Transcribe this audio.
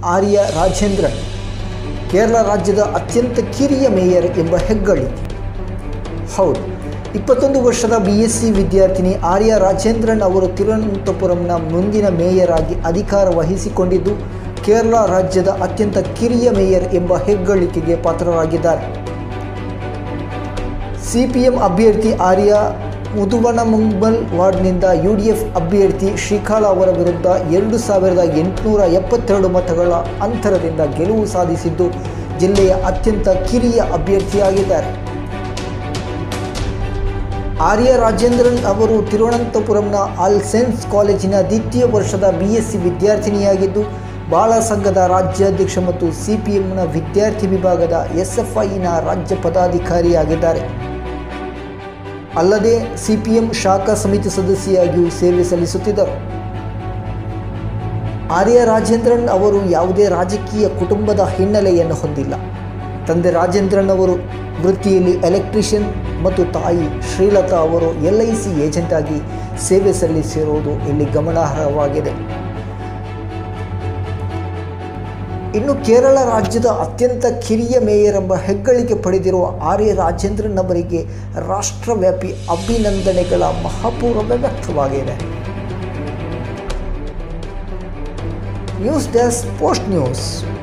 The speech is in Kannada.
ಆರ್ಯ ರಾಜೇಂದ್ರನ್ ಕೇರಳ ರಾಜ್ಯದ ಅತ್ಯಂತ ಕಿರಿಯ ಮೇಯರ್ ಎಂಬ ಹೆಗ್ಗಳಿಕೆ ಹೌದು ಇಪ್ಪತ್ತೊಂದು ವರ್ಷದ ಬಿ ಎಸ್ ಸಿ ವಿದ್ಯಾರ್ಥಿನಿ ಆರ್ಯ ರಾಜೇಂದ್ರನ್ ಅವರು ತಿರುವನಂತಪುರಂನ ಮುಂದಿನ ಮೇಯರ್ ಆಗಿ ಅಧಿಕಾರ ವಹಿಸಿಕೊಂಡಿದ್ದು ಕೇರಳ ರಾಜ್ಯದ ಅತ್ಯಂತ ಕಿರಿಯ ಮೇಯರ್ ಎಂಬ ಹೆಗ್ಗಳಿಕೆಗೆ ಪಾತ್ರರಾಗಿದ್ದಾರೆ ಸಿಪಿಎಂ ಅಭ್ಯರ್ಥಿ ಆರ್ಯ ಮುದುವನಮುಂಬಲ್ ವಾರ್ಡ್ನಿಂದ ಯು ಡಿ ಎಫ್ ಅಭ್ಯರ್ಥಿ ಶ್ರೀಕಾಳ ಅವರ ವಿರುದ್ಧ ಎರಡು ಸಾವಿರದ ಎಂಟುನೂರ ಎಪ್ಪತ್ತೆರಡು ಮತಗಳ ಅಂತರದಿಂದ ಗೆಲುವು ಸಾಧಿಸಿದ್ದು ಜಿಲ್ಲೆಯ ಅತ್ಯಂತ ಕಿರಿಯ ಅಭ್ಯರ್ಥಿಯಾಗಿದ್ದಾರೆ ಆರ್ಯ ರಾಜೇಂದ್ರನ್ ಅವರು ತಿರುವನಂತಪುರಂನ ಆಲ್ ಸೈನ್ಸ್ ಕಾಲೇಜಿನ ದ್ವಿತೀಯ ವರ್ಷದ ಬಿ ಎಸ್ ಸಿ ವಿದ್ಯಾರ್ಥಿನಿಯಾಗಿದ್ದು ಬಾಳ ಸಂಘದ ರಾಜ್ಯಾಧ್ಯಕ್ಷ ಮತ್ತು ಸಿಪಿಎಂನ ವಿದ್ಯಾರ್ಥಿ ವಿಭಾಗದ ಎಸ್ಎಫ್ಐನ ರಾಜ್ಯ ಪದಾಧಿಕಾರಿಯಾಗಿದ್ದಾರೆ ಅಲ್ಲದೆ ಸಿಪಿಎಂ ಶಾಖಾ ಸಮಿತಿ ಸದಸ್ಯೆಯಾಗಿಯೂ ಸೇವೆ ಸಲ್ಲಿಸುತ್ತಿದ್ದರು ಆರ್ಯ ರಾಜೇಂದ್ರನ್ ಅವರು ಯಾವುದೇ ರಾಜಕೀಯ ಕುಟುಂಬದ ಹಿನ್ನೆಲೆಯನ್ನು ಹೊಂದಿಲ್ಲ ತಂದೆ ರಾಜೇಂದ್ರನ್ ಅವರು ವೃತ್ತಿಯಲ್ಲಿ ಎಲೆಕ್ಟ್ರಿಷಿಯನ್ ಮತ್ತು ತಾಯಿ ಶ್ರೀಲತಾ ಅವರು ಎಲ್ ಐ ಸಿ ಏಜೆಂಟ್ ಆಗಿ ಸೇವೆ ಸಲ್ಲಿಸಿರುವುದು ಇಲ್ಲಿ ಗಮನಾರ್ಹವಾಗಿದೆ ಇನ್ನು ಕೇರಳ ರಾಜ್ಯದ ಅತ್ಯಂತ ಕಿರಿಯ ಮೇಯರ್ ಎಂಬ ಹೆಗ್ಗಳಿಕೆ ಪಡೆದಿರುವ ಆರ್ಯ ರಾಜೇಂದ್ರನ್ ಅವರಿಗೆ ರಾಷ್ಟ್ರವ್ಯಾಪಿ ಅಭಿನಂದನೆಗಳ ಮಹಾಪೂರ್ವವೇ ವ್ಯಕ್ತವಾಗಿದೆ ನ್ಯೂಸ್ ಡೆಸ್ಕ್ ಪೋಸ್ಟ್ ನ್ಯೂಸ್